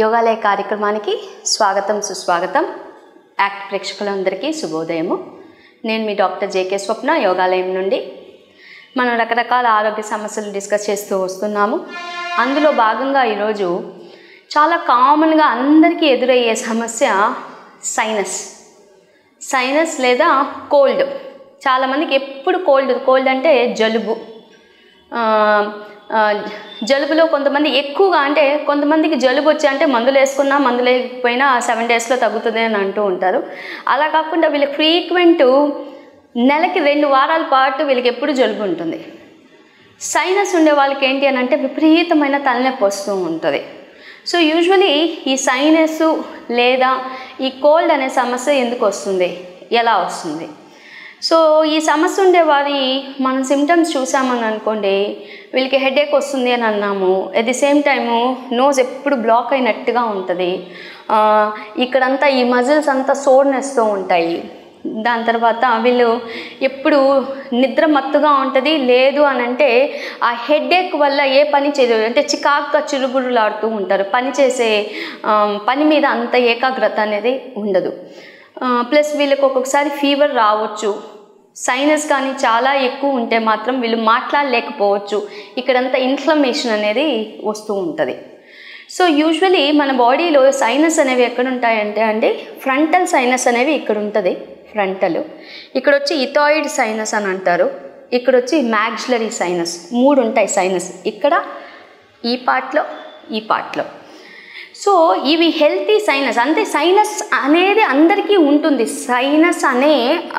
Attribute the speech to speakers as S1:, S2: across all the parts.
S1: యోగాలయ కార్యక్రమానికి స్వాగతం సుస్వాగతం యాక్ట్ ప్రేక్షకులందరికీ శుభోదయము నేను మీ డాక్టర్ జేకే స్వప్న యోగాలయం నుండి మనం రకరకాల ఆరోగ్య సమస్యలు డిస్కస్ చేస్తూ వస్తున్నాము అందులో భాగంగా ఈరోజు చాలా కామన్గా అందరికీ ఎదురయ్యే సమస్య సైనస్ సైనస్ లేదా కోల్డ్ చాలామందికి ఎప్పుడు కోల్డ్ కోల్డ్ అంటే జలుబు ఆ, ఆ, జలుబులో కొంతమంది ఎక్కువగా అంటే కొంతమందికి జలుబు వచ్చి అంటే మందులు వేసుకున్నా మందులు లేకపోయినా సెవెన్ డేస్లో తగ్గుతుంది అని అంటూ ఉంటారు అలా కాకుండా వీళ్ళకి ఫ్రీక్వెంట్ నెలకి రెండు వారాల పాటు వీళ్ళకి ఎప్పుడు జలుబు ఉంటుంది సైనస్ ఉండే వాళ్ళకి ఏంటి అని అంటే విపరీతమైన తలనొప్పి వస్తూ ఉంటుంది సో యూజువలీ ఈ సైనస్ లేదా ఈ కోల్డ్ అనే సమస్య ఎందుకు వస్తుంది ఎలా వస్తుంది సో ఈ సమస్య ఉండే వారి మనం సిమ్టమ్స్ చూసామని అనుకోండి వీళ్ళకి హెడేక్ వస్తుంది అని అన్నాము at the same time nose ఎప్పుడు బ్లాక్ అయినట్టుగా ఉంటుంది ఆ, ఇక్కడంతా ఈ మజిల్స్ అంతా సోర్నెస్తో ఉంటాయి దాని తర్వాత వీళ్ళు ఎప్పుడు నిద్ర మత్తుగా ఉంటుంది లేదు అని అంటే ఆ హెడేక్ వల్ల ఏ పని చేయలేదు అంటే చికాకుగా చిరుబురులాడుతూ ఉంటారు పని చేసే ఆ, పని మీద అంత ఏకాగ్రత అనేది ఉండదు ప్లస్ వీళ్ళకి ఒక్కొక్కసారి ఫీవర్ రావచ్చు సైనస్ కానీ చాలా ఎక్కువ ఉంటే మాత్రం వీళ్ళు మాట్లాడలేకపోవచ్చు ఇక్కడంతా ఇన్ఫ్లమేషన్ అనేది వస్తూ ఉంటుంది సో యూజువలీ మన బాడీలో సైనస్ అనేవి ఎక్కడ ఉంటాయంటే అండి ఫ్రంటల్ సైనస్ అనేవి ఇక్కడ ఉంటుంది ఫ్రంటల్ ఇక్కడ వచ్చి ఇథాయిడ్ సైనస్ అని అంటారు ఇక్కడ వచ్చి మ్యాగ్జులరీ సైనస్ మూడు ఉంటాయి సైనస్ ఇక్కడ ఈ పార్ట్లో ఈ పార్ట్లో సో ఇవి హెల్తీ సైనస్ అంటే సైనస్ అనేది అందరికీ ఉంటుంది సైనస్ అనే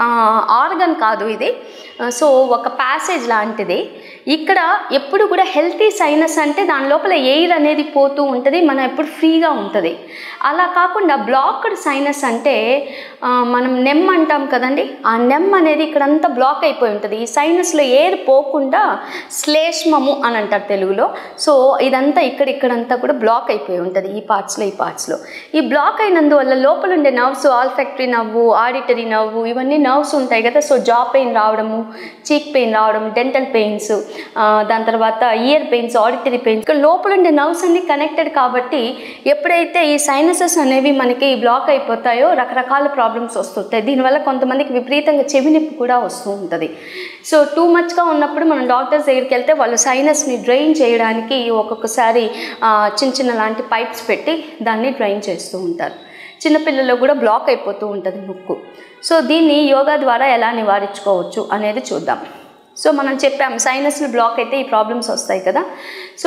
S1: ఆర్గన్ కాదు ఇది సో ఒక ప్యాసేజ్ లాంటిది ఇక్కడ ఎప్పుడు కూడా హెల్తీ సైనస్ అంటే దాని లోపల ఎయిర్ అనేది పోతూ ఉంటుంది మనం ఎప్పుడు ఫ్రీగా ఉంటుంది అలా కాకుండా బ్లాక్డ్ సైనస్ అంటే ఆ, మనం నెమ్ అంటాం కదండి ఆ నెమ్ అనేది ఇక్కడంతా బ్లాక్ అయిపోయి ఉంటుంది ఈ సైనస్లో ఎయిర్ పోకుండా శ్లేష్మము అని అంటారు తెలుగులో సో ఇదంతా ఇక్కడ ఇక్కడంతా కూడా బ్లాక్ అయిపోయి ఉంటుంది ఈ పార్ట్స్లో ఈ పార్ట్స్లో ఈ బ్లాక్ అయినందువల్ల లోపల ఉండే నర్వ్స్ ఆల్ఫెక్టరీ నవ్వు ఆడిటరీ నవ్వు ఇవన్నీ నర్వ్స్ ఉంటాయి కదా సో జా పెయిన్ రావడము చీక్ పెయిన్ రావడం డెంటల్ పెయిన్స్ దాని తర్వాత ఇయర్ పెయిన్స్ ఆడిటరీ పెయిన్స్ ఇక్కడ లోపల ఉండే నర్వ్స్ అన్ని కనెక్టెడ్ కాబట్టి ఎప్పుడైతే ఈ సైనసెస్ అనేవి మనకి బ్లాక్ అయిపోతాయో రకరకాల ప్రాబ్లమ్స్ వస్తుంటాయి దీనివల్ల కొంతమందికి విపరీతంగా చెవి నొప్పి కూడా వస్తూ ఉంటుంది సో టూ మచ్గా ఉన్నప్పుడు మనం డాక్టర్స్ దగ్గరికి వెళ్తే వాళ్ళు సైనస్ని డ్రైన్ చేయడానికి ఒక్కొక్కసారి ఆ, చిన్న చిన్న లాంటి పైప్స్ పెట్టి దాన్ని డ్రైన్ చేస్తూ ఉంటారు చిన్నపిల్లల్లో కూడా బ్లాక్ అయిపోతూ ఉంటుంది ముక్కు సో దీన్ని యోగా ద్వారా ఎలా నివారించుకోవచ్చు అనేది చూద్దాం సో మనం చెప్పాం సైనస్లు బ్లాక్ అయితే ఈ ప్రాబ్లమ్స్ వస్తాయి కదా సో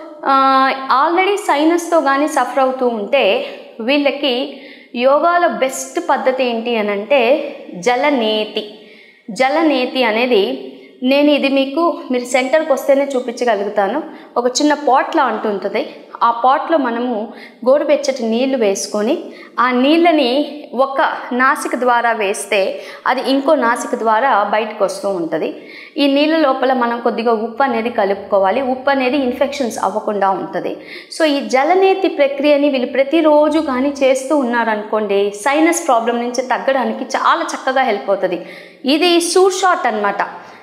S1: ఆల్రెడీ సైనస్తో కానీ సఫర్ అవుతూ ఉంటే వీళ్ళకి యోగాలో బెస్ట్ పద్ధతి ఏంటి అని అంటే జలనేతి జలనేతి అనేది నేను ఇది మీకు మీరు సెంటర్కి వస్తేనే చూపించగలుగుతాను ఒక చిన్న పాట్లా అంటుంటుంది ఆ పాట్లో మనము గోరువెచ్చటి నీళ్లు వేసుకొని ఆ నీళ్ళని ఒక నాసిక ద్వారా వేస్తే అది ఇంకో నాసిక ద్వారా బయటకు వస్తూ ఉంటుంది ఈ నీళ్ళ లోపల మనం కొద్దిగా ఉప్పు అనేది కలుపుకోవాలి ఉప్పు అనేది ఇన్ఫెక్షన్స్ అవ్వకుండా ఉంటుంది సో ఈ జలనేతి ప్రక్రియని వీళ్ళు ప్రతిరోజు కానీ చేస్తూ ఉన్నారనుకోండి సైనస్ ప్రాబ్లం నుంచి తగ్గడానికి చాలా చక్కగా హెల్ప్ అవుతుంది ఇది సూర్ షాట్ అనమాట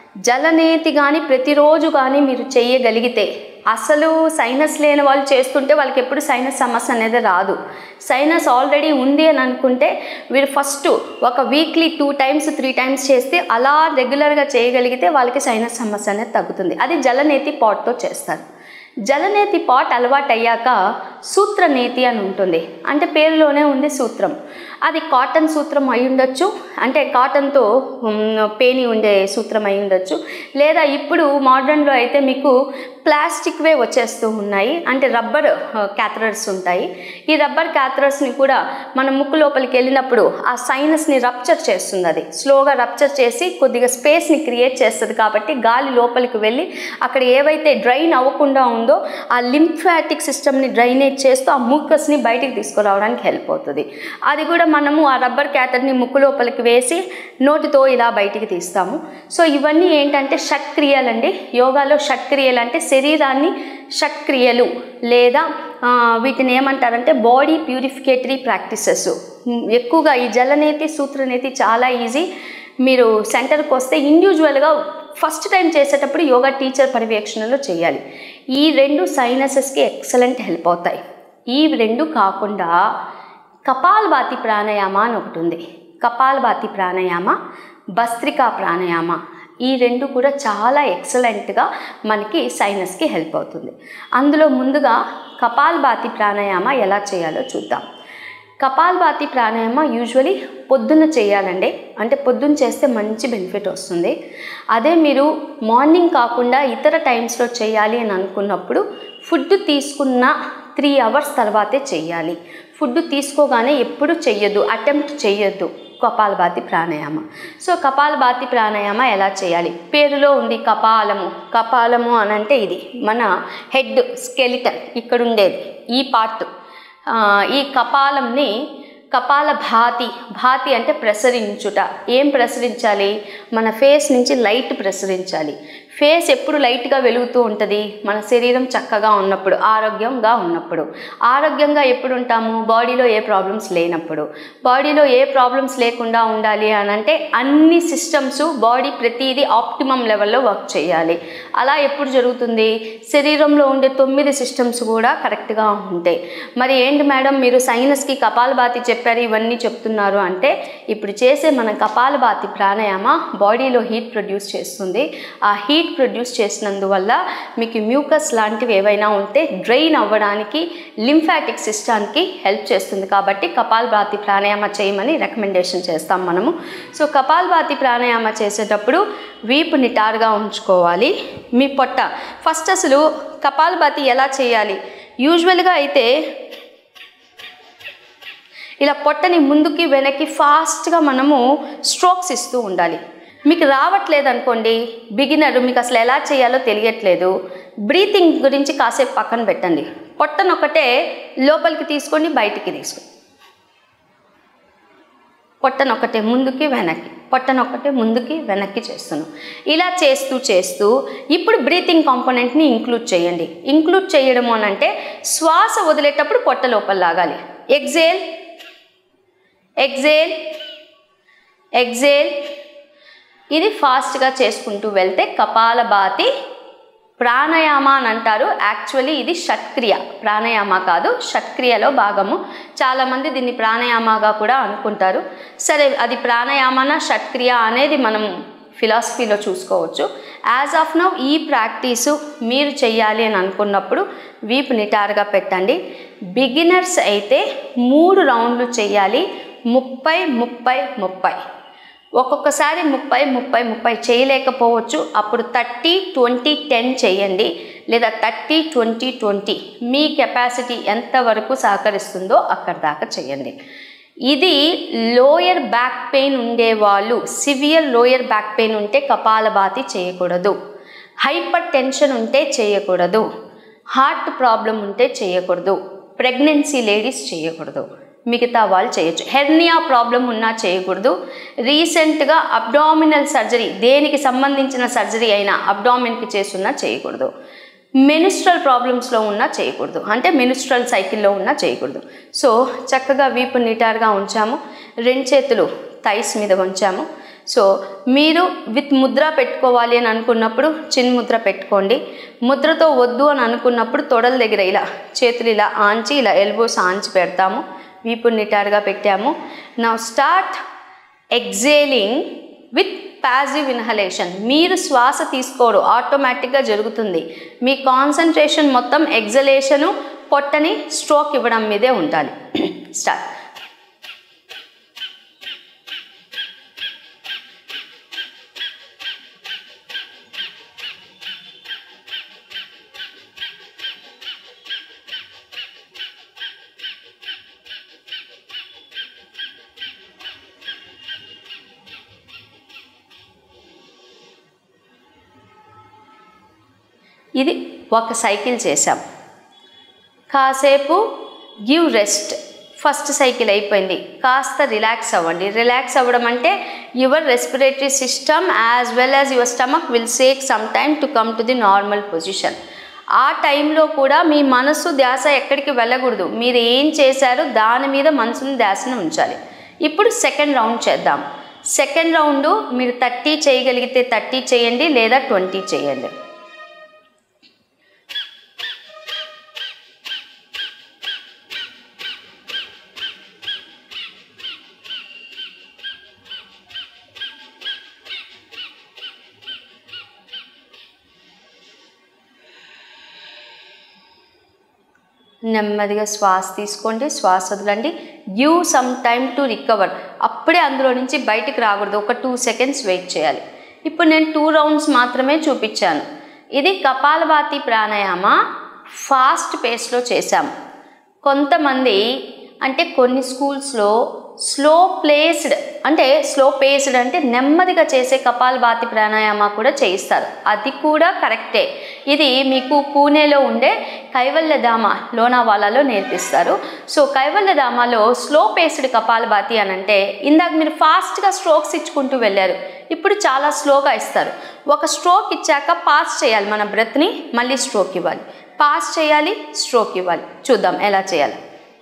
S1: జలనేతి కానీ ప్రతిరోజు కానీ మీరు చేయగలిగితే అసలు సైనస్ లేని వాళ్ళు చేస్తుంటే వాళ్ళకి ఎప్పుడు సైనస్ సమస్య అనేది రాదు సైనస్ ఆల్రెడీ ఉంది అని అనుకుంటే వీరు ఫస్ట్ ఒక weekly two times three times చేస్తే అలా రెగ్యులర్గా చేయగలిగితే వాళ్ళకి సైనస్ సమస్య అనేది తగ్గుతుంది అది జలనేతి పాట్తో చేస్తారు జలనేతి పాట్ అలవాటు అయ్యాక సూత్రనేతి అని ఉంటుంది అంటే పేరులోనే ఉంది సూత్రం అది కాటన్ సూత్రం అయి ఉండొచ్చు అంటే కాటన్తో మ్, పేని ఉండే సూత్రం అయి ఉండొచ్చు లేదా ఇప్పుడు మోడర్న్లో అయితే మీకు ప్లాస్టిక్వే వచ్చేస్తూ ఉన్నాయి అంటే రబ్బర్ క్యాథరర్స్ ఉంటాయి ఈ రబ్బర్ క్యాథరర్స్ని కూడా మన ముక్కు లోపలికి వెళ్ళినప్పుడు ఆ సైనస్ని రప్చర్ చేస్తుంది అది స్లోగా రప్చర్ చేసి కొద్దిగా స్పేస్ని క్రియేట్ చేస్తుంది కాబట్టి గాలి లోపలికి వెళ్ళి అక్కడ ఏవైతే డ్రైన్ అవ్వకుండా ఉందో ఆ లింఫాటిక్ సిస్టమ్ని డ్రైనేజ్ చేస్తూ ఆ ముక్కస్ని బయటికి తీసుకురావడానికి హెల్ప్ అవుతుంది అది కూడా మనము ఆ రబ్బర్ క్యాథర్ని ముక్కు లోపలికి వేసి నోటితో ఇలా బయటికి తీస్తాము సో ఇవన్నీ ఏంటంటే షట్క్రియలండి యోగాలో షట్క్రియలు అంటే శరీరాన్ని షట్క్రియలు లేదా ఆ, వీటిని ఏమంటారంటే బాడీ ప్యూరిఫికేటరీ ప్రాక్టీసెస్ ఎక్కువగా ఈ జలనేతి సూత్రనేతి చాలా ఈజీ మీరు సెంటర్కి వస్తే ఇండివిజువల్గా ఫస్ట్ టైం చేసేటప్పుడు యోగా టీచర్ పర్యవేక్షణలో చేయాలి ఈ రెండు సైనసెస్కి ఎక్సలెంట్ హెల్ప్ అవుతాయి ఈ రెండు కాకుండా కపాలభాతి ప్రాణాయామ అని ఒకటి ఉంది కపాలభాతి ప్రాణాయామ భస్త్రికా ప్రాణాయామ ఈ రెండు కూడా చాలా ఎక్సలెంట్గా మనకి సైనస్కి హెల్ప్ అవుతుంది అందులో ముందుగా కపాలభాతి ప్రాణాయామ ఎలా చేయాలో చూద్దాం కపాలభాతి ప్రాణాయామ యూజువలీ పొద్దున్న చేయాలండి అంటే పొద్దున్న చేస్తే మంచి బెనిఫిట్ వస్తుంది అదే మీరు మార్నింగ్ కాకుండా ఇతర టైమ్స్లో చేయాలి అని అనుకున్నప్పుడు ఫుడ్ తీసుకున్న త్రీ అవర్స్ తర్వాతే చేయాలి ఫుడ్ తీసుకోగానే ఎప్పుడు చెయ్యొద్దు అటెంప్ట్ చెయ్యొద్దు కపాలభాతి ప్రాణాయామ సో కపాలభాతి ప్రాణాయామ ఎలా చేయాలి పేరులో ఉంది కపాలము కపాలము అని అంటే ఇది మన హెడ్ స్కెలిటన్ ఇక్కడ ఉండేది ఈ పార్ట్ ఆ, ఈ కపాలంని కపాల భాతి భాతి అంటే ప్రసరించుట ఏం ప్రసరించాలి మన ఫేస్ నుంచి లైట్ ప్రసరించాలి ఫేస్ ఎప్పుడు లైట్గా వెలుగుతూ ఉంటుంది మన శరీరం చక్కగా ఉన్నప్పుడు ఆరోగ్యంగా ఉన్నప్పుడు ఆరోగ్యంగా ఎప్పుడు ఉంటాము బాడీలో ఏ ప్రాబ్లమ్స్ లేనప్పుడు బాడీలో ఏ ప్రాబ్లమ్స్ లేకుండా ఉండాలి అని అంటే అన్ని సిస్టమ్స్ బాడీ ప్రతిదీ ఆప్టిమమ్ లెవెల్లో వర్క్ చేయాలి అలా ఎప్పుడు జరుగుతుంది శరీరంలో ఉండే తొమ్మిది సిస్టమ్స్ కూడా కరెక్ట్గా ఉంటాయి మరి ఏంటి మేడం మీరు సైనస్కి కపాలభాతి చెప్పారు ఇవన్నీ చెప్తున్నారు అంటే ఇప్పుడు చేసే మన కపాలభాతి ప్రాణాయామ బాడీలో హీట్ ప్రొడ్యూస్ చేస్తుంది ఆ హీట్ ప్రొడ్యూస్ చేసినందువల్ల మీకు మ్యూకస్ లాంటివి ఏవైనా ఉంటే డ్రైన్ అవ్వడానికి లింఫాటిక్ సిస్టానికి హెల్ప్ చేస్తుంది కాబట్టి కపాలభాతి ప్రాణాయామ చేయమని రికమెండేషన్ చేస్తాం మనము సో కపాలభాతి ప్రాణాయామ చేసేటప్పుడు వీపు నిటారుగా ఉంచుకోవాలి మీ పొట్ట ఫస్ట్ అసలు కపాలభాతి ఎలా చేయాలి యూజువల్గా అయితే ఇలా పొట్టని ముందుకి వెనక్కి ఫాస్ట్గా మనము స్ట్రోక్స్ ఇస్తూ ఉండాలి మీకు రావట్లేదు అనుకోండి బిగినర్ మీకు అసలు ఎలా చేయాలో తెలియట్లేదు బ్రీతింగ్ గురించి కాసేపు పక్కన పెట్టండి పొట్టనొక్కటే లోపలికి తీసుకొని బయటికి తీసుకోండి పొట్టనొక్కటే ముందుకి వెనక్కి పొట్టనొక్కటే ముందుకి వెనక్కి చేస్తున్నాం ఇలా చేస్తూ చేస్తూ ఇప్పుడు బ్రీతింగ్ కాంపోనెంట్ని ఇంక్లూడ్ చేయండి ఇంక్లూడ్ చేయడం అని అంటే శ్వాస వదిలేటప్పుడు పొట్ట లోపల లాగాలి ఎగ్జేల్ ఎగ్జేల్ ఎగ్జేల్ ఇది ఫాస్ట్గా చేసుకుంటూ వెళ్తే కపాలభాతి ప్రాణాయామ అని అంటారు యాక్చువల్లీ ఇది షట్క్రియ ప్రాణాయామ కాదు షట్క్రియలో భాగము చాలామంది దీన్ని ప్రాణాయామగా కూడా అనుకుంటారు సరే అది ప్రాణాయామన షట్క్రియ అనేది మనం ఫిలాసఫీలో చూసుకోవచ్చు యాజ్ ఆఫ్ నౌ ఈ ప్రాక్టీసు మీరు చెయ్యాలి అని అనుకున్నప్పుడు వీపు నిటారుగా పెట్టండి బిగినర్స్ అయితే మూడు రౌండ్లు చేయాలి ముప్పై ముప్పై ముప్పై ఒక్కొక్కసారి ముప్పై ముప్పై ముప్పై చేయలేకపోవచ్చు అప్పుడు థర్టీ ట్వంటీ టెన్ చేయండి లేదా థర్టీ ట్వంటీ ట్వంటీ మీ కెపాసిటీ ఎంతవరకు సహకరిస్తుందో అక్కడ దాకా చేయండి ఇది లోయర్ బ్యాక్ పెయిన్ ఉండేవాళ్ళు సివియర్ లోయర్ బ్యాక్ పెయిన్ ఉంటే కపాలభాతి చేయకూడదు హైపర్ టెన్షన్ ఉంటే చేయకూడదు హార్ట్ ప్రాబ్లం ఉంటే చేయకూడదు ప్రెగ్నెన్సీ లేడీస్ చేయకూడదు మిగతా వాళ్ళు చేయొచ్చు హెర్నియా ప్రాబ్లం ఉన్నా చేయకూడదు రీసెంట్గా అబ్డామినల్ సర్జరీ దేనికి సంబంధించిన సర్జరీ అయినా అబ్డామిన్కి చేస్తున్నా చేయకూడదు మెనిస్ట్రల్ ప్రాబ్లమ్స్లో ఉన్నా చేయకూడదు అంటే మెనిస్ట్రల్ సైకిల్లో ఉన్నా చేయకూడదు సో చక్కగా వీపు నిటారుగా ఉంచాము రెండు చేతులు థైస్ మీద ఉంచాము సో మీరు విత్ ముద్ర పెట్టుకోవాలి అని అనుకున్నప్పుడు చిన్న ముద్ర పెట్టుకోండి ముద్రతో వద్దు అని అనుకున్నప్పుడు తొడల దగ్గర ఇలా చేతులు ఇలా ఆంచి ఇలా ఎల్బోస్ ఆంచి పెడతాము వీపు నిటారుగా పెట్టాము నా start exhaling with passive inhalation మీరు శ్వాస తీసుకోరు ఆటోమేటిక్గా జరుగుతుంది మీ కాన్సన్ట్రేషన్ మొత్తం ఎగ్జలేషను పొట్టని స్ట్రోక్ ఇవ్వడం మీదే ఉండాలి స్టార్ట్ ఇది ఒక సైకిల్ చేసాం కాసేపు గివ్ రెస్ట్ ఫస్ట్ సైకిల్ అయిపోయింది కాస్త రిలాక్స్ అవ్వండి రిలాక్స్ అవ్వడం అంటే your respiratory system as well as your stomach will take some time to come to the normal position ఆ టైంలో కూడా మీ మనసు ధ్యాస ఎక్కడికి వెళ్ళకూడదు మీరు ఏం చేశారో దాని మీద మనసుని ధ్యాసను ఉంచాలి ఇప్పుడు సెకండ్ రౌండ్ చేద్దాం సెకండ్ రౌండ్ మీరు థర్టీ చేయగలిగితే థర్టీ చేయండి లేదా ట్వంటీ చేయండి నెమ్మదిగా శ్వాస తీసుకోండి శ్వాస వదలండి give some time to recover అప్పుడే అందులో నుంచి బయటికి రాకూడదు ఒక టూ సెకండ్స్ వెయిట్ చేయాలి ఇప్పుడు నేను టూ రౌండ్స్ మాత్రమే చూపించాను ఇది కపాలభాతి ప్రాణాయామ ఫాస్ట్ పేస్లో చేశాం కొంతమంది అంటే కొన్ని స్కూల్స్లో స్లో ప్లేస్డ్ అంటే స్లో పేస్డ్ అంటే నెమ్మదిగా చేసే కపాలభాతి ప్రాణాయామ కూడా చేయిస్తారు అది కూడా కరెక్టే ఇది మీకు పూణేలో ఉండే కైవల్యధామ లోనావాలాలో నేర్పిస్తారు సో కైవల్యధామలో స్లో పేస్డ్ కపాలభాతి అని అంటే ఇందాక మీరు ఫాస్ట్గా స్ట్రోక్స్ ఇచ్చుకుంటూ వెళ్ళారు ఇప్పుడు చాలా స్లోగా ఇస్తారు ఒక స్ట్రోక్ ఇచ్చాక పాస్ చేయాలి మన బ్రెత్ని మళ్ళీ స్ట్రోక్ ఇవ్వాలి పాస్ చేయాలి స్ట్రోక్ ఇవ్వాలి చూద్దాం ఎలా చేయాలి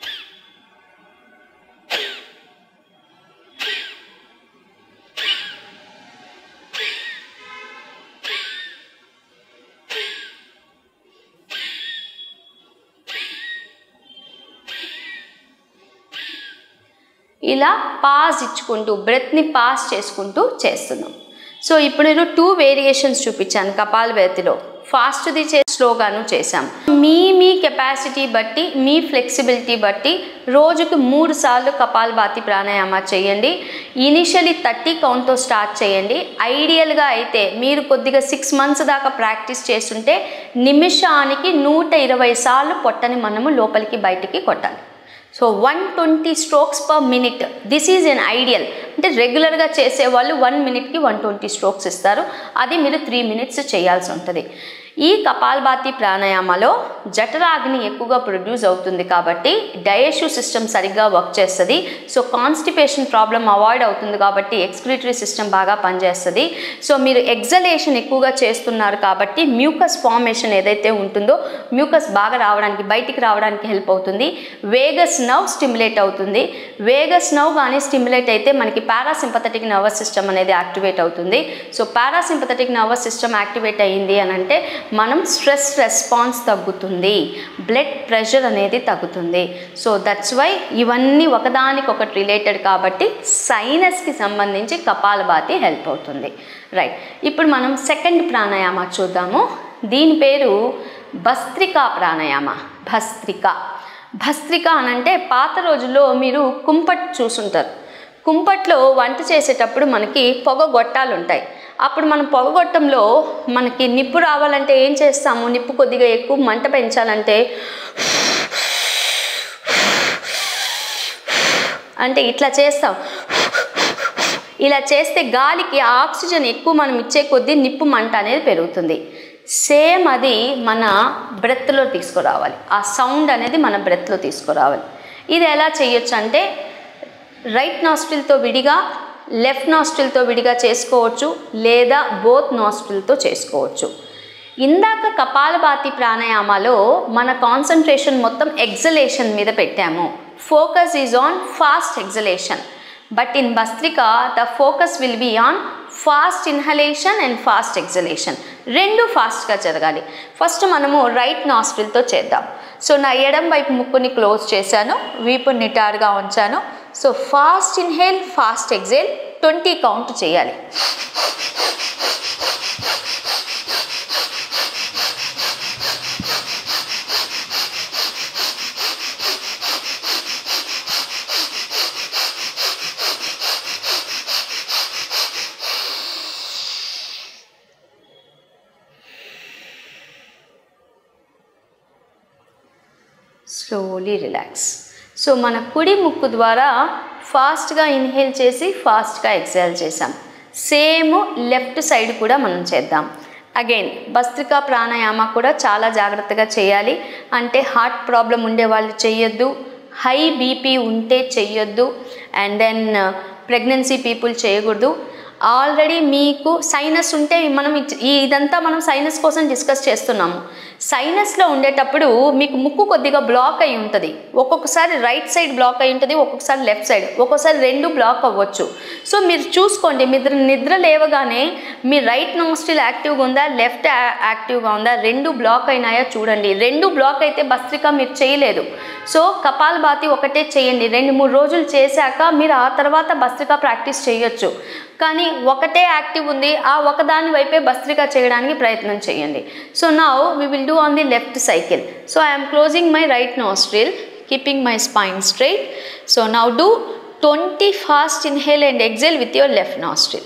S1: ఇలా పాస్ ఇచ్చుకుంటూ బ్రెత్ని పాస్ చేసుకుంటూ చేస్తున్నాం సో ఇప్పుడు నేను టూ వేరియేషన్స్ చూపించాను కపాలభాతిలో ఫాస్ట్ది చే స్లోగాను చేశాం మీ మీ కెపాసిటీ బట్టి మీ ఫ్లెక్సిబిలిటీ బట్టి రోజుకు మూడు సార్లు కపాలభాతి ప్రాణాయామ చేయండి ఇనిషియలీ థర్టీ కౌంట్తో స్టార్ట్ చేయండి ఐడియల్గా అయితే మీరు కొద్దిగా సిక్స్ మంత్స్ దాకా ప్రాక్టీస్ చేస్తుంటే నిమిషానికి నూట ఇరవై సార్లు పొట్టని మనము లోపలికి బయటికి కొట్టాలి so one twenty strokes per minute this is an ideal అంటే రెగ్యులర్గా చేసేవాళ్ళు వన్ మినిట్కి వన్ ట్వంటీ స్ట్రోక్స్ ఇస్తారు అది మీరు త్రీ మినిట్స్ చేయాల్సి ఉంటుంది ఈ కపాల్భాతి ప్రాణాయామలో జఠరాగ్ని ఎక్కువగా ప్రొడ్యూస్ అవుతుంది కాబట్టి డైజెస్టివ్ సిస్టమ్ సరిగ్గా వర్క్ చేస్తుంది సో కాన్స్టిపేషన్ ప్రాబ్లం అవాయిడ్ అవుతుంది కాబట్టి ఎక్స్క్రిటరీ సిస్టమ్ బాగా పనిచేస్తుంది సో మీరు ఎగ్జలేషన్ ఎక్కువగా చేస్తున్నారు కాబట్టి మ్యూకస్ ఫార్మేషన్ ఏదైతే ఉంటుందో మ్యూకస్ బాగా రావడానికి బయటికి రావడానికి హెల్ప్ అవుతుంది వేగస్ నర్వ్ స్టిమ్యులేట్ అవుతుంది వేగస్ నర్వ్ కానీ స్టిమ్యులేట్ అయితే మనకి పారాసింపథటిక్ నర్వస్ సిస్టమ్ అనేది యాక్టివేట్ అవుతుంది so parasympathetic nervous system activate అయ్యింది అని అంటే మనం స్ట్రెస్ రెస్పాన్స్ తగ్గుతుంది బ్లడ్ ప్రెషర్ అనేది తగ్గుతుంది సో దట్స్ వై ఇవన్నీ ఒకదానికొకటి రిలేటెడ్ కాబట్టి సైనస్కి సంబంధించి కపాలభాతి హెల్ప్ అవుతుంది రైట్ ఇప్పుడు మనం సెకండ్ ప్రాణాయామ చూద్దాము దీని పేరు భస్త్రికా ప్రాణాయామ భస్త్రిక భస్త్రిక అనంటే పాత రోజుల్లో మీరు కుంపట్ చూసుంటారు కుంపట్లో వంట చేసేటప్పుడు మనకి పొగ గొట్టాలు ఉంటాయి అప్పుడు మనం పొగగొట్టంలో మనకి నిప్పు రావాలంటే ఏం చేస్తాము నిప్పు కొద్దిగా ఎక్కువ మంట పెంచాలంటే అంటే ఇట్లా చేస్తాం ఇలా చేస్తే గాలికి ఆక్సిజన్ ఎక్కువ మనం ఇచ్చే కొద్దీ నిప్పు మంట అనేది పెరుగుతుంది సేమ్ అది మన బ్రెత్లో తీసుకురావాలి ఆ సౌండ్ అనేది మన బ్రెత్లో తీసుకురావాలి ఇది ఎలా చేయొచ్చు అంటే రైట్ నాస్ట్రిల్తో విడిగా లెఫ్ట్ నాస్ట్రిల్తో విడిగా చేసుకోవచ్చు లేదా బోత్ నాస్ట్రిల్తో చేసుకోవచ్చు ఇందాక కపాలభాతి ప్రాణాయామాలో మన కాన్సన్ట్రేషన్ మొత్తం ఎగ్జలేషన్ మీద పెట్టాము focus is on fast exhalation but in bhastrika the focus will be on fast inhalation and fast exhalation రెండు ఫాస్ట్గా జరగాలి ఫస్ట్ మనము రైట్ నాస్ట్రిల్తో చేద్దాం సో నా ఎడం వైపు ముక్కుని క్లోజ్ చేశాను వీపు నిటారుగా ఉంచాను so fast inhale fast exhale twenty count చేయాలి స్లోలీ రిలాక్స్ సో మన కుడి ముక్కు ద్వారా ఫాస్ట్గా ఇన్హేల్ చేసి ఫాస్ట్గా ఎక్సైల్ చేసాం సేమ్ లెఫ్ట్ సైడ్ కూడా మనం చేద్దాం అగైన్ భస్త్రికా ప్రాణాయామ కూడా చాలా జాగ్రత్తగా చేయాలి అంటే హార్ట్ ప్రాబ్లం ఉండే వాళ్ళు చేయొద్దు హై బీపీ ఉంటే చెయ్యొద్దు అండ్ దెన్ ప్రెగ్నెన్సీ పీపుల్ చేయకూడదు ఆల్రెడీ మీకు సైనస్ ఉంటే మనం ఇచ్- ఈ ఇదంతా మనం సైనస్ కోసం డిస్కస్ చేస్తున్నాము సైనస్లో ఉండేటప్పుడు మీకు ముక్కు కొద్దిగా బ్లాక్ అయి ఉంటుంది ఒక్కొక్కసారి రైట్ సైడ్ బ్లాక్ అయి ఉంటుంది ఒక్కొక్కసారి లెఫ్ట్ సైడ్ ఒక్కొక్కసారి రెండు బ్లాక్ అవ్వచ్చు సో మీరు చూసుకోండి నిద్ర నిద్ర లేవగానే మీ రైట్ నాస్టిల్ యాక్టివ్గా ఉందా లెఫ్ట్ యాక్టివ్గా ఉందా రెండు బ్లాక్ అయినాయా చూడండి రెండు బ్లాక్ అయితే భస్త్రిక మీరు చేయలేదు సో కపాలభాతి ఒకటే చేయండి రెండు మూడు రోజులు చేశాక మీరు ఆ తర్వాత భస్త్రిక ప్రాక్టీస్ చేయొచ్చు కానీ ఒకటే యాక్టివ్ ఉంది ఆ ఒకదాని వైపే భస్త్రిక చేయడానికి ప్రయత్నం చేయండి సో నా we will do on the left cycle. So I am closing my right nostril, keeping my spine straight. So now do 20 fast inhale and exhale with your left nostril.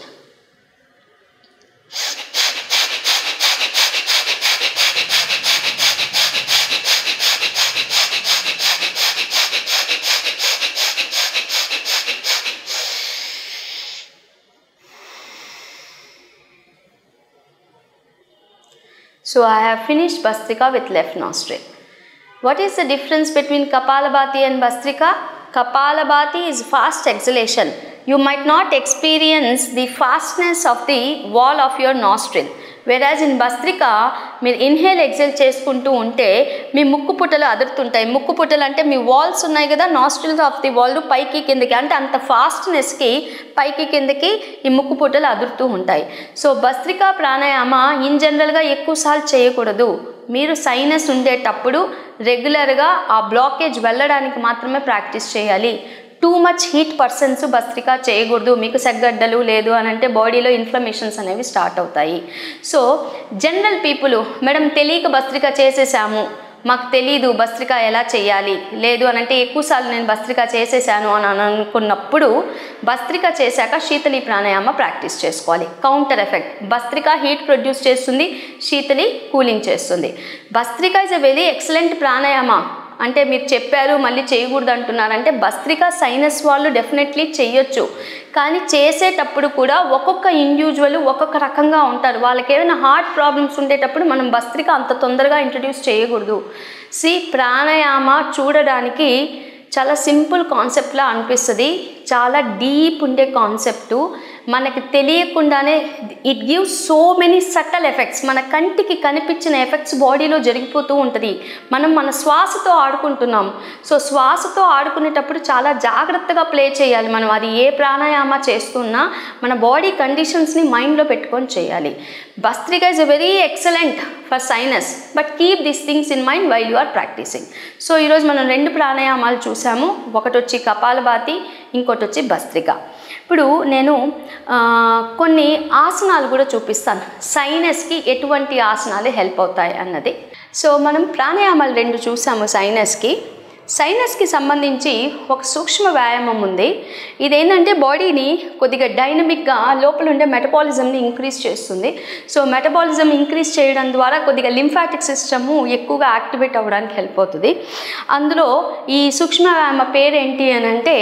S1: So I have finished Bastrika with left nostril. What is the difference between Kapalabhati and Bastrika? Kapalabhati is fast exhalation. You might not experience the fastness of the wall of your nostril. Whereas in bhastrika మీరు inhale XL చేసుకుంటూ ఉంటే మీ ముక్కు పుట్టలు అదురుతుంటాయి ముక్కు పుట్టలు అంటే మీ walls ఉన్నాయి కదా నాస్ట్రిల్స్ ఆఫ్ ది వాల్ పైకి కిందకి అంటే అంత ఫాస్ట్నెస్కి పైకి కిందకి ఈ ముక్కు పుట్టలు అదురుతూ ఉంటాయి సో భస్త్రికా ప్రాణాయామ ఇన్ జనరల్గా ఎక్కువసార్లు చేయకూడదు మీరు సైనస్ ఉండేటప్పుడు రెగ్యులర్గా ఆ బ్లాకేజ్ వెళ్ళడానికి మాత్రమే ప్రాక్టీస్ చేయాలి too much heat persons bhastrika చేయకూడదు మీకు సెగ్గడ్డలు లేదు అని అంటే బాడీలో ఇన్ఫ్లమేషన్స్ అనేవి స్టార్ట్ అవుతాయి సో జనరల్ పీపుల్ మేడం తెలియక భస్త్రిక చేసేసాము మాకు తెలీదు భస్త్రిక ఎలా చేయాలి లేదు అని అంటే ఎక్కువసార్లు నేను భస్త్రిక చేసేసాను అని అని అనుకున్నప్పుడు భస్త్రిక చేశాక శీతలి ప్రాణాయామ ప్రాక్టీస్ చేసుకోవాలి counter effect bhastrika heat produce చేస్తుంది శీతలి కూలింగ్ చేస్తుంది bhastrika is a very excellent pranayama అంటే మీరు చెప్పారు మళ్ళీ చేయకూడదు అంటున్నారంటే భస్త్రిక సైనస్ వాళ్ళు డెఫినెట్లీ చేయొచ్చు కానీ చేసేటప్పుడు కూడా ఒక్కొక్క ఇండివిజువల్ ఒక్కొక్క రకంగా ఉంటారు వాళ్ళకి ఏమైనా హార్ట్ ప్రాబ్లమ్స్ ఉండేటప్పుడు మనం భస్త్రిక అంత తొందరగా ఇంట్రడ్యూస్ చేయకూడదు సి ప్రాణాయామ చూడడానికి చాలా సింపుల్ కాన్సెప్ట్లా అనిపిస్తుంది చాలా డీప్ ఉండే కాన్సెప్టు మనకి తెలియకుండానే it gives so many subtle effects మన కంటికి కనిపించిన ఎఫెక్ట్స్ బాడీలో జరిగిపోతూ ఉంటుంది మనం మన శ్వాసతో ఆడుకుంటున్నాం సో శ్వాసతో ఆడుకునేటప్పుడు చాలా జాగ్రత్తగా ప్లే చేయాలి మనం అది ఏ ప్రాణాయామ చేస్తున్నా మన బాడీ కండిషన్స్ని మైండ్లో పెట్టుకొని చేయాలి bhastrika is a very excellent for sinus but keep this things in mind while you are practicing so ఈరోజు మనం రెండు ప్రాణాయామాలు చూసాము ఒకటి వచ్చి కపాలభాతి ఇంకోటి వచ్చి భస్త్రిక ఇప్పుడు నేను ఆ, కొన్ని ఆసనాలు కూడా చూపిస్తాను సైనస్కి ఎటువంటి ఆసనాలు హెల్ప్ అవుతాయి అన్నది సో మనం ప్రాణాయామాలు రెండు చూసాము సైనస్కి సైనస్కి సంబంధించి ఒక సూక్ష్మ వ్యాయామం ఉంది ఇదేంటంటే బాడీని కొద్దిగా డైనమిక్గా లోపల ఉండే మెటబాలిజంని ఇంక్రీజ్ చేస్తుంది సో మెటబాలిజం ఇంక్రీజ్ చేయడం ద్వారా కొద్దిగా లింఫాటిక్ సిస్టము ఎక్కువగా యాక్టివేట్ అవ్వడానికి హెల్ప్ అవుతుంది అందులో ఈ సూక్ష్మ వ్యాయామ పేరు ఏంటి అని అంటే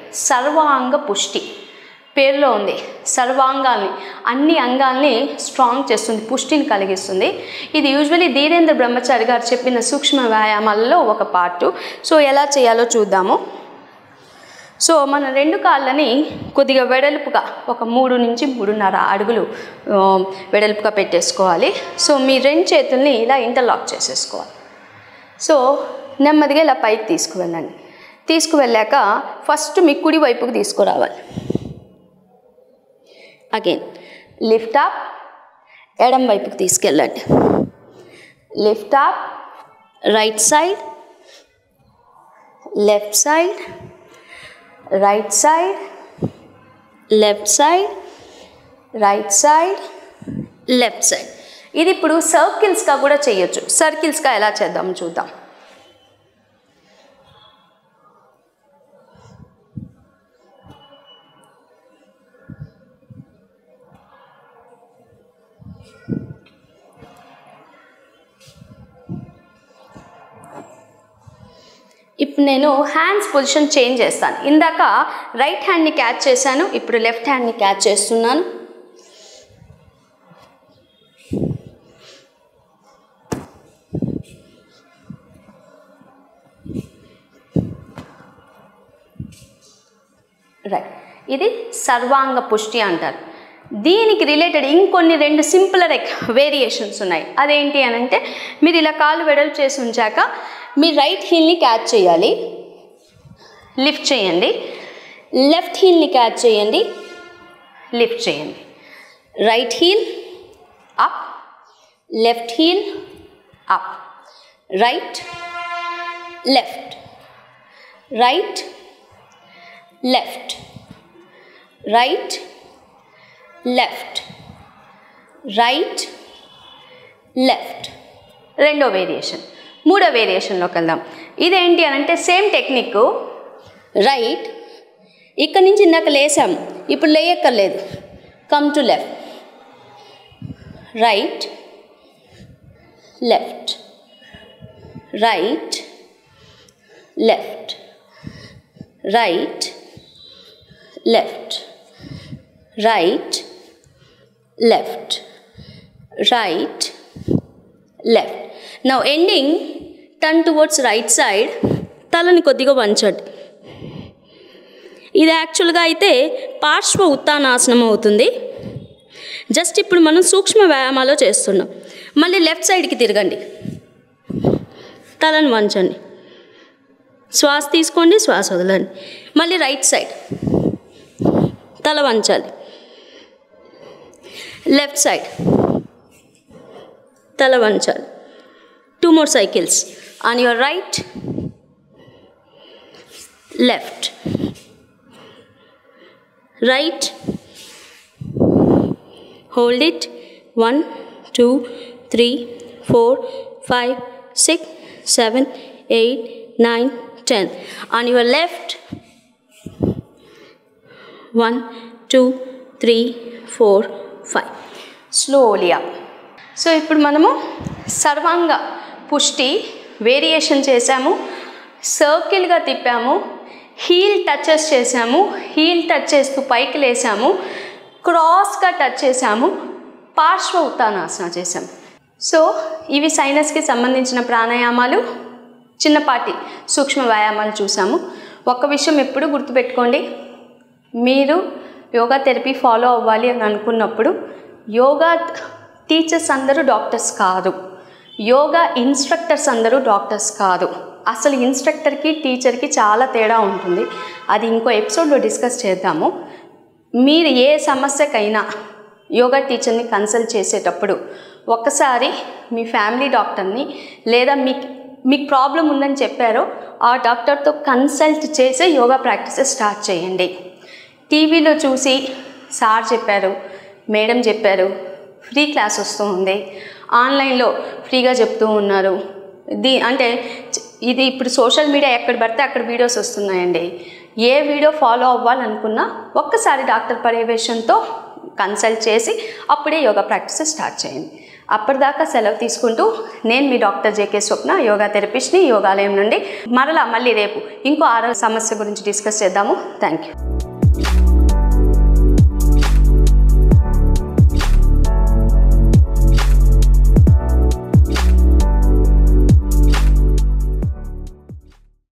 S1: సర్వాంగ పుష్టి పేరులో ఉంది సర్వాంగాల్ని అన్ని అంగాల్ని స్ట్రాంగ్ చేస్తుంది పుష్టిని కలిగిస్తుంది ఇది యూజువలీ ధీరేంద్ర బ్రహ్మచారి గారు చెప్పిన సూక్ష్మ వ్యాయామాలలో ఒక పార్టు సో ఎలా చేయాలో చూద్దాము సో మన రెండు కాళ్ళని కొద్దిగా వెడల్పుగా ఒక మూడు నుంచి మూడున్నర అడుగులు ఆ, వెడల్పుగా పెట్టేసుకోవాలి సో మీ రెండు చేతుల్ని ఇలా ఇంటర్లాక్ చేసేసుకోవాలి సో నెమ్మదిగా ఇలా పైకి తీసుకువెళ్ళండి తీసుకువెళ్ళాక ఫస్ట్ మీ కుడి వైపుకి తీసుకురావాలి అగైన్ లిఫ్ట్ అప్ ఎడం వైపుకి తీసుకెళ్ళండి lift up right side left side right side left side right side left side ఇది ఇప్పుడు సర్కిల్స్గా కూడా చేయొచ్చు సర్కిల్స్గా ఎలా చేద్దాం చూద్దాం ఇప్పుడు నేను హ్యాండ్స్ పొజిషన్ చేంజ్ చేస్తాను ఇందాక రైట్ హ్యాండ్ని క్యాచ్ చేశాను ఇప్పుడు లెఫ్ట్ హ్యాండ్ని క్యాచ్ చేస్తున్నాను రైట్ ఇది సర్వాంగ పుష్టి అంటారు దీనికి రిలేటెడ్ ఇంకొన్ని రెండు సింపులర్ వేరియేషన్స్ ఉన్నాయి అదేంటి అని అంటే మీరు ఇలా కాలు వెడల్పు చేసి ఉంచాక మీ రైట్ హీల్ని క్యాచ్ చేయాలి లిఫ్ట్ చేయండి లెఫ్ట్ హీల్ని క్యాచ్ చేయండి లిఫ్ట్ చేయండి right heel up left heel up right left right left right left right left రెండో వేరియేషన్ మూడో వేరియేషన్లోకి వెళ్దాం ఇదేంటి అని అంటే సేమ్ టెక్నిక్ రైట్ ఇక్కడ నుంచి ఇందాక లేసాం ఇప్పుడు లేయక్కర్లేదు come to left right left right left right left right left right left now ending turn towards right side తలని కొద్దిగా వంచండి ఇది యాక్చువల్గా అయితే పార్శ్వ ఉత్తానాసనం అవుతుంది జస్ట్ ఇప్పుడు మనం సూక్ష్మ వ్యాయామాలో చేస్తున్నాం మళ్ళీ లెఫ్ట్ సైడ్కి తిరగండి తలను వంచండి శ్వాస తీసుకోండి శ్వాస వదలండి మళ్ళీ రైట్ సైడ్ తల వంచాలి లెఫ్ట్ సైడ్ తల వంచాలి two more cycles on your right left right hold it 1 2 3 4 5 6 7 8 9 10 on your left 1 2 3 4 5 slowly up so ఇప్పుడు మనము సర్వాంగ పుష్టి వేరియేషన్ చేసాము సర్కిల్గా తిప్పాము హీల్ టచెస్ చేసాము హీల్ టచ్ చేస్తూ పైకి లేసాము క్రాస్గా టచ్ చేసాము పార్శ్వ ఉత్తానాసన చేసాము సో ఇవి సైనస్కి సంబంధించిన ప్రాణాయామాలు చిన్నపాటి సూక్ష్మ వ్యాయామాలు చూసాము ఒక్క విషయం ఎప్పుడు గుర్తుపెట్టుకోండి మీరు యోగా థెరపీ ఫాలో అవ్వాలి అని అనుకున్నప్పుడు యోగా టీచర్స్ అందరూ డాక్టర్స్ కాదు యోగా ఇన్స్ట్రక్టర్స్ అందరూ డాక్టర్స్ కాదు అసలు ఇన్స్ట్రక్టర్కి టీచర్కి చాలా తేడా ఉంటుంది అది ఇంకో ఎపిసోడ్లో డిస్కస్ చేద్దాము మీరు ఏ సమస్యకైనా యోగా టీచర్ని కన్సల్ట్ చేసేటప్పుడు ఒక్కసారి మీ ఫ్యామిలీ డాక్టర్ని లేదా మీకు మీకు ప్రాబ్లం ఉందని చెప్పారో ఆ డాక్టర్తో కన్సల్ట్ చేసే యోగా ప్రాక్టీసెస్ స్టార్ట్ చేయండి టీవీలో చూసి సార్ చెప్పారు మేడం చెప్పారు ఫ్రీ క్లాస్ వస్తూ ఉంది ఆన్లైన్లో ఫ్రీగా చెప్తూ ఉన్నారు దీ అంటే చ- ఇది ఇప్పుడు సోషల్ మీడియా ఎక్కడ పడితే అక్కడ వీడియోస్ వస్తున్నాయండి ఏ వీడియో ఫాలో అవ్వాలనుకున్నా ఒక్కసారి డాక్టర్ పర్యవేక్షణతో కన్సల్ట్ చేసి అప్పుడే యోగా ప్రాక్టీసెస్ స్టార్ట్ చేయండి అప్పటిదాకా సెలవు తీసుకుంటూ నేను మీ డాక్టర్ జేకే స్వప్న యోగా థెరపిస్ట్ని యోగాలయం నుండి మరలా మళ్ళీ రేపు ఇంకో ఆరోగ్య సమస్య గురించి డిస్కస్ చేద్దాము థ్యాంక్ యూ